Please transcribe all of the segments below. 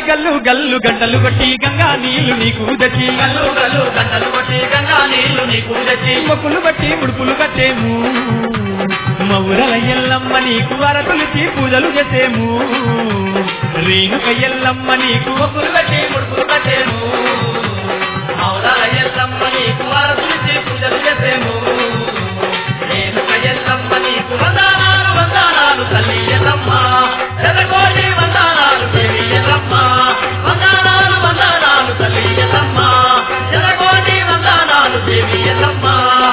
గల్లు గల్లు గంటలు కొట్టి గంగా నీళ్లు నీకు తెచ్చి గల్లు గల్లు గంటలు కొట్టి గంగా నీళ్లు నీకు తెచ్చి మొక్కులు బట్టి ముడుపులు కట్టేము మౌరల ఎల్లమ్మ నీకు అరతులిచి పూజలు చేసేము రేణుక ఎల్లమ్మ నీకు మొక్కులు కట్టి ముడుపులు కట్టేము మౌలాల ఎల్లమ్మ నీకు అరతులిచి పూజలు చేసేము నేను ఎల్లమ్మ నీకు వందనాలు వందనాలు తల్లి ఎల్లమ్మ శతకోటి వందనాలు దేవి ఎల్లమ్మ వందనాలు వందనాలు తల్లి ఎల్లమ్మ శతకోటి వందనాలు దేవి ఎల్లమ్మ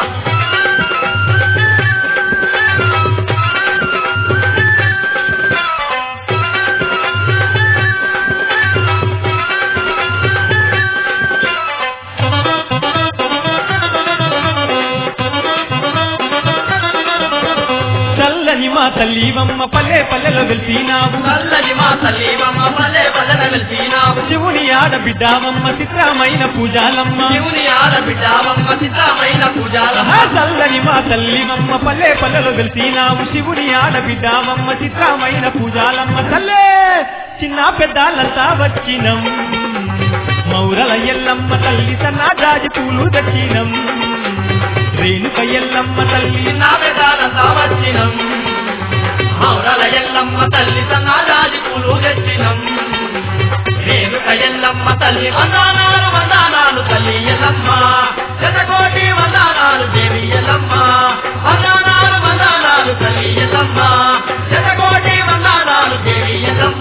చల్లని మా తల్లివమ్మ పల్లె పల్లెలో వెళ్తీనావు చల్లని మా తల్లి మమ్మ పల్లె పల్లెన వెళ్తీనావు శివుని ఆడబిడ్డావమ్మ చిత్రమైన పూజాలమ్మ శివుని ఆడబిడ్డావమ్మ చిత్రమైన పూజాల ఆహా, చల్లని మా తల్లివమ్మ పల్లె పల్లెలో వెళ్తీనావు శివుని ఆడబిడ్డావమ్మ చిత్రమైన పూజాలమ్మ తల్లే చిన్న పెద్దాలంతా వచ్చినం మౌరల ఎల్లమ్మ తల్లి సన్న జాజి పూలు తెచ్చినం రేణుక ఎల్లమ్మ తల్లి నా పెదాలంతా వచ్చినం మౌరల ఎల్లమ్మ తల్లి సన్నాజాజి పూలు తెచ్చినం రేణుక ఎల్లమ్మ తల్లి వందనాలు వందనాలు తల్లి ఎల్లమ్మ శతకోటి వందనాలు దేవి ఎల్లమ్మ వందనాలు వందనాలు తల్లి ఎల్లమ్మ శతకోటి వందనాలు దేవి ఎల్లమ్మ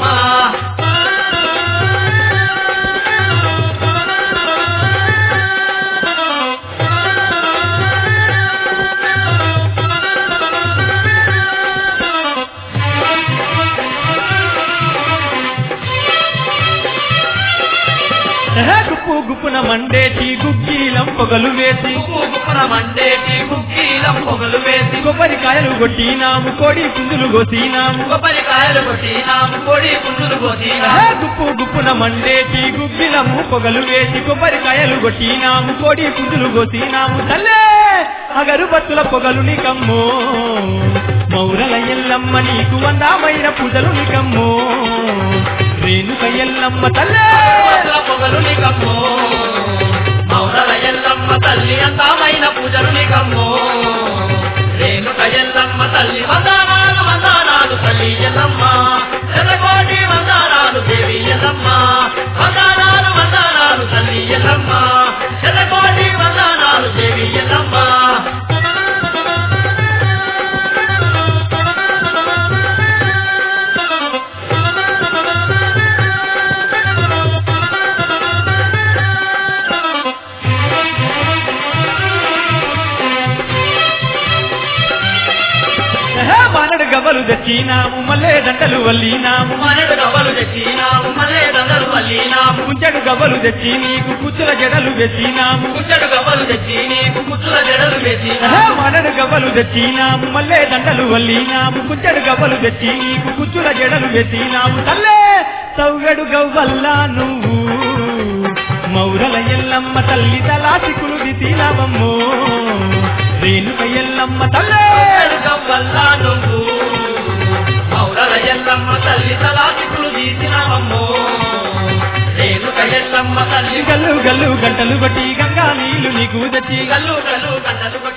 ఆహా, గుప్పు గుప్పున మండేటి గుగ్గీలం పొగలు వేసి కుప్పున మండేటి కుక్కీలం పొగలు వేసి కొబ్బరికాయలు కొట్టినాము కోడి పుంజులు కోసినాము కొబ్బరికాయలు కొట్టినాము కోడి పుంజులు ఆహా, కోసినాము గుప్పు గుప్పున మండేటి గుగ్గిలము పొగలు వేసి కొబ్బరికాయలు కొట్టినాము కోడి పుంజులు కోసినాము తల్లే అగరుబత్తుల పొగలు నీకమ్మో మౌరల ఎల్లమ్మ నీకు వందామైన పూజలు నీకమ్మో రేణుక ఎల్లమ్మ తల్లే పట్ల పొగలు నీకమ్మో మౌరల ఎల్లమ్మ తల్లి అందామైన పూజలు నీకమ్మో రేణుక ఎల్లమ్మ తల్లి వందనాలు వందనాలు తల్లి ఎల్లమ్మ శతకోటి వందనాలు దేవి ఎల్లమ్మ వందనాలు వందనాలు తల్లి ఎల్లమ్మ శతకోటి వందనాలు దేవి ఎల్లమ్మ ఆహా, మానడు గవ్వలు తెచ్చినాము మల్లె దండలు వల్లినాము మనడు గవ్వలు తెచ్చినాము మలే దండలు పల్లినాము కుంచెడు గవ్వలు తెచ్చి నీకు కుచ్చుల జడలు వెచ్చినాము కుచ్చడు గవ్వలు తెచ్చి నీకు కుచ్చుల జడలు వేసినాము ఆహా, మనడు గవ్వలు తెచ్చినాము మల్లె దండలు వల్లినాము కుంచెడు గవ్వలు తెచ్చి నీకు కుచ్చుల జడలు వెచ్చినాము తల్లే సౌగడు గవ్వల్లా నువ్వు మౌరల ఎల్లమ్మ తల్లి తలాసికులు దితినావమ్మో రేణుక ఎల్లమ్మ తల్లే వల్ల నువ్వు మౌరల ఎల్లమ్మ తల్లి తలాసికులు తీసినావమ్మో రేణుక ఎల్లమ్మ తల్లి గల్లు గల్లు గంటలు కొట్టి గంగా నీళ్లు నీకు తెచ్చి గల్లు గల్లు గంటలు కొట్టి